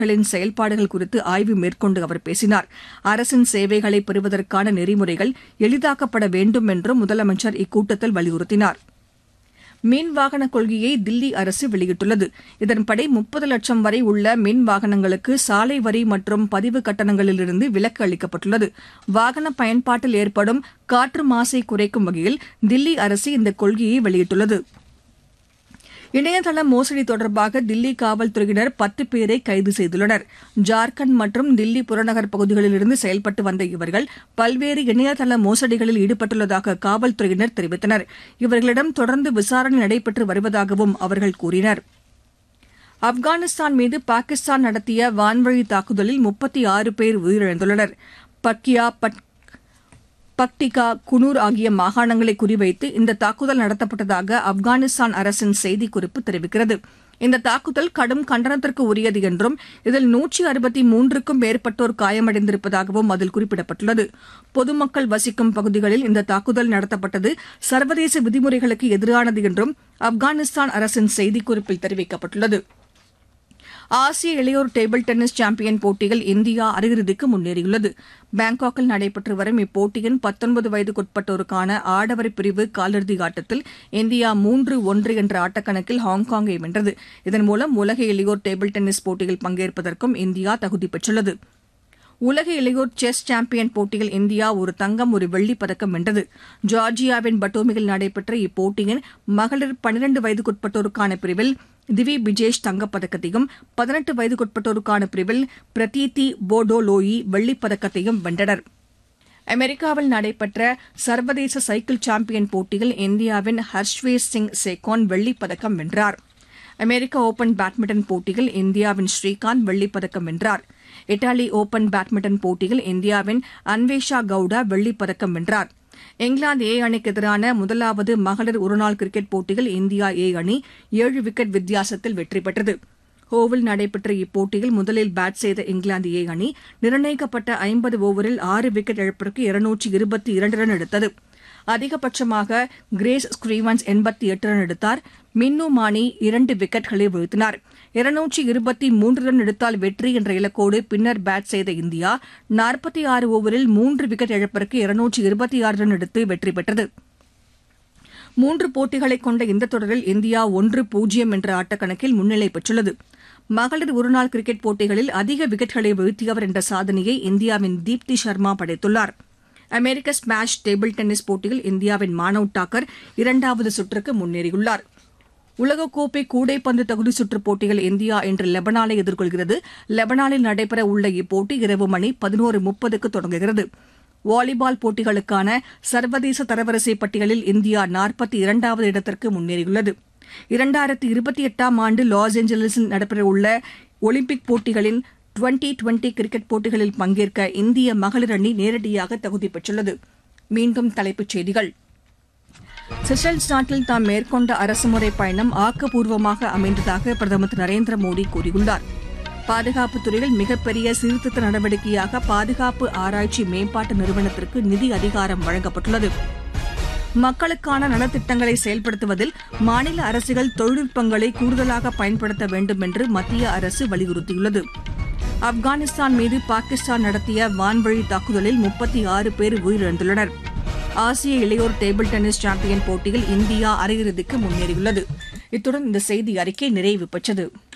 களின் செயல்பாடுகள் குறித்து ஆய்வு மேற்கொண்டு அவர் பேசினார் அரசின் சேவைகளை பெறுவதற்கான நெறிமுறைகள் எளிதாக்கப்பட வேண்டும் என்றும் முதலமைச்சர் இக்கூட்டத்தில் வலியுறுத்தினார் மின் வாகன கொள்கையை தில்லி அரசு வெளியிட்டுள்ளது இதன்படி முப்பது லட்சம் வரை உள்ள மின் வாகனங்களுக்கு சாலை வரி மற்றும் பதிவு கட்டணங்களிலிருந்து விலக்கு அளிக்கப்பட்டுள்ளது வாகன பயன்பாட்டில் ஏற்படும் காற்று மாசை குறைக்கும் வகையில் தில்லி அரசு இந்த கொள்கையை வெளியிட்டுள்ளது இணையதள மோசடி தொடர்பாக தில்லி காவல்துறையினர் பத்து பேரை கைது செய்துள்ளனர் ஜார்க்கண்ட் மற்றும் தில்லி புறநகர் பகுதிகளிலிருந்து செயல்பட்டு வந்த இவர்கள் பல்வேறு இணையதள மோசடிகளில் ஈடுபட்டுள்ளதாக காவல்துறையினர் தெரிவித்தனர் இவர்களிடம் தொடர்ந்து விசாரணை நடைபெற்று வருவதாகவும் அவர்கள் கூறினர் ஆப்கானிஸ்தான் மீது பாகிஸ்தான் நடத்திய வான்வழி தாக்குதலில் முப்பத்தி ஆறு பேர் உயிரிழந்துள்ளனர் பக்கியா பட் பக்டிகா குனூர் ஆகிய மாகாணங்களை குறிவைத்து இந்த தாக்குதல் நடத்தப்பட்டதாக ஆப்கானிஸ்தான் அரசின் செய்திக்குறிப்பு தெரிவிக்கிறது இந்த தாக்குதல் கடும் கண்டனத்திற்கு உரியது என்றும் இதில் நூற்றி அறுபத்தி மூன்றுக்கும் மேற்பட்டோர் காயமடைந்திருப்பதாகவும் அதில் குறிப்பிடப்பட்டுள்ளது பொதுமக்கள் வசிக்கும் பகுதிகளில் இந்த தாக்குதல் நடத்தப்பட்டது சர்வதேச விதிமுறைகளுக்கு எதிரானது என்றும் ஆப்கானிஸ்தான் அரசின் செய்திக்குறிப்பில் தெரிவிக்கப்பட்டுள்ளது ஆசிய இளையோர் டேபிள் டென்னிஸ் சாம்பியன் போட்டியில் இந்தியா அரையிறுதிக்கு முன்னேறியுள்ளது பாங்காக்கில் நடைபெற்று வரும் இப்போட்டியின் பத்தொன்பது வயதுக்குட்பட்டோருக்கான ஆடவர் பிரிவு காலிறுதி ஆட்டத்தில் இந்தியா மூன்று ஒன்று என்ற ஆட்டக்கணக்கில் ஹாங்காங்கை வென்றது இதன் மூலம் உலக இளையோர் டேபிள் டென்னிஸ் போட்டியில் பங்கேற்பதற்கும் இந்தியா தகுதி பெற்றுள்ளது உலக இளையோர் செஸ் சாம்பியன் போட்டியில் இந்தியா ஒரு தங்கம் ஒரு வெள்ளிப் பதக்கம் வென்றது ஜார்ஜியாவின் பட்டோமியில் நடைபெற்ற இப்போட்டியின் மகளிர் பனிரண்டு வயதுக்குட்பட்டோருக்கான பிரிவில் திவி பிஜேஷ் தங்கப்பதக்கத்தையும் பதினெட்டு வயதுக்குட்பட்டோருக்கான பிரிவில் பிரதீதி போடோலோயி வெள்ளிப் பதக்கத்தையும் வென்றனர் அமெரிக்காவில் நடைபெற்ற சர்வதேச சைக்கிள் சாம்பியன் போட்டியில் இந்தியாவின் ஹர்ஷ்வேஷ் சிங் சேகோன் வெள்ளிப் பதக்கம் வென்றார் அமெரிக்க ஒபன் பேட்மிண்டன் போட்டியில் இந்தியாவின் ஸ்ரீகாந்த் வெள்ளிப் பதக்கம் வென்றார் இத்தாலி ஒபன் பேட்மிண்டன் போட்டியில் இந்தியாவின் அன்வேஷா கவுடா வெள்ளிப் பதக்கம் வென்றார் இங்கிலாந்து ஏ அணிக்கு எதிரான முதலாவது மகளிர் ஒருநாள் கிரிக்கெட் போட்டியில் இந்தியா ஏ அணி ஏழு விக்கெட் வித்தியாசத்தில் வெற்றி பெற்றது ஹோவில் நடைபெற்ற இப்போட்டியில் முதலில் பேட் செய்த இங்கிலாந்து ஏ அணி நிர்ணயிக்கப்பட்ட ஐம்பது ஓவரில் ஆறு விக்கெட் இழப்பிற்கு இருநூற்றி இருபத்தி இரண்டு ரன் எடுத்தது அதிகபட்சமாக கிரேஸ் ஸ்ரீவன்ஸ் எண்பத்தி எட்டு ரன் எடுத்தார் மின்னு மானி இரண்டு விக்கெட்களை வீழ்த்தினார் இருநூற்றி இருபத்தி மூன்று ரன் எடுத்தால் வெற்றி என்ற இலக்கோடு பின்னர் பேட் செய்த இந்தியா நாற்பத்தி ஆறு ஓவரில் மூன்று விக்கெட் இழப்பிற்கு இருநூற்றி இருபத்தி ஆறு ரன் எடுத்து வெற்றி பெற்றது மூன்று போட்டிகளை கொண்ட இந்த தொடரில் இந்தியா ஒன்று பூஜ்ஜியம் என்ற ஆட்டக்கணக்கில் முன்னிலை பெற்றுள்ளது மகளிர் ஒருநாள் கிரிக்கெட் போட்டிகளில் அதிக விக்கெட்களை வீழ்த்தியவர் என்ற சாதனையை இந்தியாவின் தீப்தி சர்மா படைத்துள்ளார் அமெரிக்க ஸ்மாஷ் டேபிள் டென்னிஸ் போட்டியில் இந்தியாவின் மானவ் டாக்கர் இரண்டாவது சுற்றுக்கு முன்னேறியுள்ளார் உலகக்கோப்பை கூடைப்பந்து தகுதி சுற்றுப் போட்டியில் இந்தியா இன்று லெபனானை எதிர்கொள்கிறது லெபனானில் நடைபெற உள்ள இப்போட்டி இரவு மணி பதினோரு முப்பதுக்கு தொடங்குகிறது வாலிபால் போட்டிகளுக்கான சர்வதேச தரவரிசை பட்டியலில் இந்தியா நாற்பத்தி இரண்டாவது இடத்திற்கு முன்னேறியுள்ளது இரண்டாயிரத்தி இருபத்தி எட்டாம் ஆண்டு லாஸ் ஏஞ்சலிஸில் நடைபெறவுள்ள ஒலிம்பிக் போட்டிகளின் டுவெண்டி டுவெண்டி கிரிக்கெட் போட்டிகளில் பங்கேற்க இந்திய மகளிர் அணி நேரடியாக தகுதி பெற்றுள்ளது மீண்டும் தலைப்புச் செய்திகள் செஷல்ஸ் நாட்டில் தாம் மேற்கொண்ட அரசுமுறை பயணம் ஆக்கப்பூர்வமாக அமைந்ததாக பிரதமர் திரு நரேந்திர மோடி கூறியுள்ளார் பாதுகாப்புத் துறையில் மிகப்பெரிய சீர்திருத்த நடவடிக்கையாக பாதுகாப்பு ஆராய்ச்சி மேம்பாட்டு நிறுவனத்திற்கு நிதி அதிகாரம் வழங்கப்பட்டுள்ளது மக்களுக்கான நலத்திட்டங்களை செயல்படுத்துவதில் மாநில அரசுகள் தொழில்நுட்பங்களை கூடுதலாக பயன்படுத்த வேண்டும் என்று மத்திய அரசு வலியுறுத்தியுள்ளது ஆப்கானிஸ்தான் மீது பாகிஸ்தான் நடத்திய வான்வழி தாக்குதலில் முப்பத்தி ஆறு பேர் உயிரிழந்துள்ளனர் ஆசிய இளையோர் டேபிள் டென்னிஸ் சாம்பியன் போட்டியில் இந்தியா அரையிறுதிக்கு முன்னேறியுள்ளது இத்துடன் இந்த செய்தி அறிக்கை நிறைவு பெற்றது